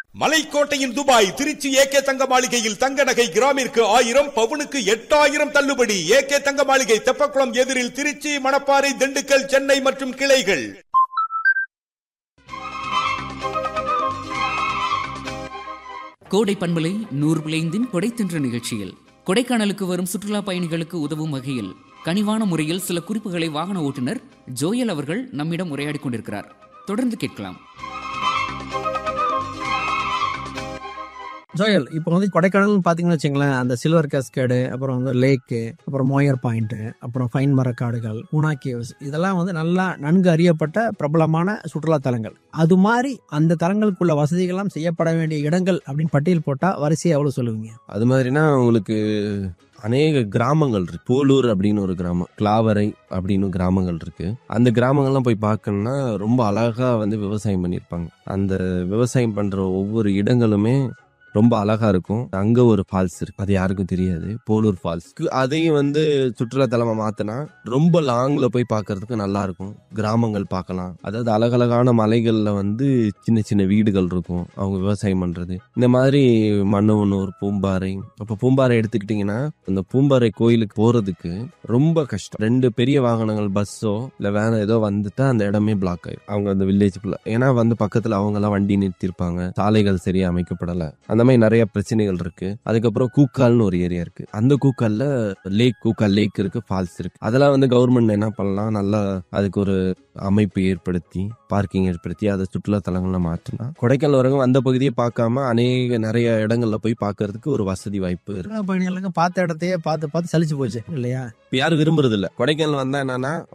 மலைக்கோட்டையின் Dubai Trichy AK தங்க மாளிகையில் தங்க நகை கிராமிற்கு ஆயிரம் பவுனுக்கு எட்டாயிரம் தள்ளுபடி ஏகே தங்க மாளிகை தெப்பக்குளம் எதிரில் திருச்சி மணப்பாறை திண்டுக்கல் சென்னை மற்றும் கிளைகள் கோடை பண்பலை நூறு பிளைந்தின் கொடைத்தின்ற நிகழ்ச்சியில் கொடைக்கானலுக்கு வரும் சுற்றுலா பயணிகளுக்கு உதவும் வகையில் கனிவான முறையில் சில குறிப்புகளை வாகன ஓட்டுநர் ஜோயல் அவர்கள் நம்மிடம் உரையாடிக் கொண்டிருக்கிறார் தொடர்ந்து கேட்கலாம் ஜோயல் இப்போ வந்து கொடைக்கானல்னு பார்த்தீங்கன்னு வச்சுங்களேன் அந்த சில்வர் கேஸ்கேடு அப்புறம் வந்து லேக்கு அப்புறம் மோயர் பாயிண்ட்டு அப்புறம் ஃபைன் மரக்காடுகள் ஊனா கேவ்ஸ் இதெல்லாம் வந்து நல்லா நன்கு அறியப்பட்ட பிரபலமான சுற்றுலா தலங்கள் அது மாதிரி அந்த தலங்களுக்குள்ள வசதிகள்லாம் செய்யப்பட வேண்டிய இடங்கள் அப்படின்னு பட்டியல் போட்டால் வரிசையை எவ்வளோ சொல்லுவீங்க அது மாதிரினா உங்களுக்கு அநேக கிராமங்கள் இருக்கு போலூர் அப்படின்னு ஒரு கிராமம் கிளாவரை அப்படின்னு கிராமங்கள் இருக்கு அந்த கிராமங்கள்லாம் போய் பார்க்கணும்னா ரொம்ப அழகா வந்து விவசாயம் பண்ணியிருப்பாங்க அந்த விவசாயம் பண்ற ஒவ்வொரு இடங்களுமே ரொம்ப அழகா இருக்கும் அங்க ஒரு ஃபால்ஸ் இருக்கு அது யாருக்கும் தெரியாது போலூர் ஃபால்ஸ் அதையும் வந்து சுற்றுலா தலமா மாத்தினா ரொம்ப லாங்ல போய் பார்க்கிறதுக்கு நல்லா இருக்கும் கிராமங்கள் பார்க்கலாம் அதாவது அழகழகான மலைகள்ல வந்து சின்ன சின்ன வீடுகள் இருக்கும் அவங்க விவசாயம் பண்றது இந்த மாதிரி மன்னவனூர் பூம்பாறை அப்ப பூம்பாறை எடுத்துக்கிட்டீங்கன்னா அந்த பூம்பாறை கோயிலுக்கு போறதுக்கு ரொம்ப கஷ்டம் ரெண்டு பெரிய வாகனங்கள் பஸ்ஸோ இல்ல வேற ஏதோ வந்துட்டா அந்த இடமே பிளாக் ஆயிடும் அவங்க அந்த வில்லேஜுக்குள்ள ஏன்னா வந்து பக்கத்துல அவங்க எல்லாம் வண்டி நிறுத்திருப்பாங்க சாலைகள் சரியா அமைக்கப்படல அந்த மாதிரி நிறைய பிரச்சனைகள் இருக்கு அதுக்கப்புறம் கூக்கால்னு ஒரு ஏரியா இருக்கு அந்த கூக்கால்ல லேக் கூக்கால் லேக் இருக்கு ஃபால்ஸ் இருக்கு அதெல்லாம் வந்து கவர்மெண்ட் என்ன பண்ணலாம் நல்லா அதுக்கு ஒரு அமைப்பு ஏற்படுத்தி பார்க்கிங் ஏற்படுத்தி அதை சுற்றுலா தலங்கள்ல மாற்றினா கொடைக்கானல் வரவங்க அந்த பகுதியை பார்க்காம அநேக நிறைய இடங்கள்ல போய் பார்க்கறதுக்கு ஒரு வசதி வாய்ப்பு இருக்கு சுற்றுலா பயணிகளுக்கு பார்த்த இடத்தையே பார்த்து பார்த்து சலிச்சு போச்சு இல்லையா இப்ப யாரும் விரும்புறது இல்ல கொடைக்கானல் வந்தா என்னன்னா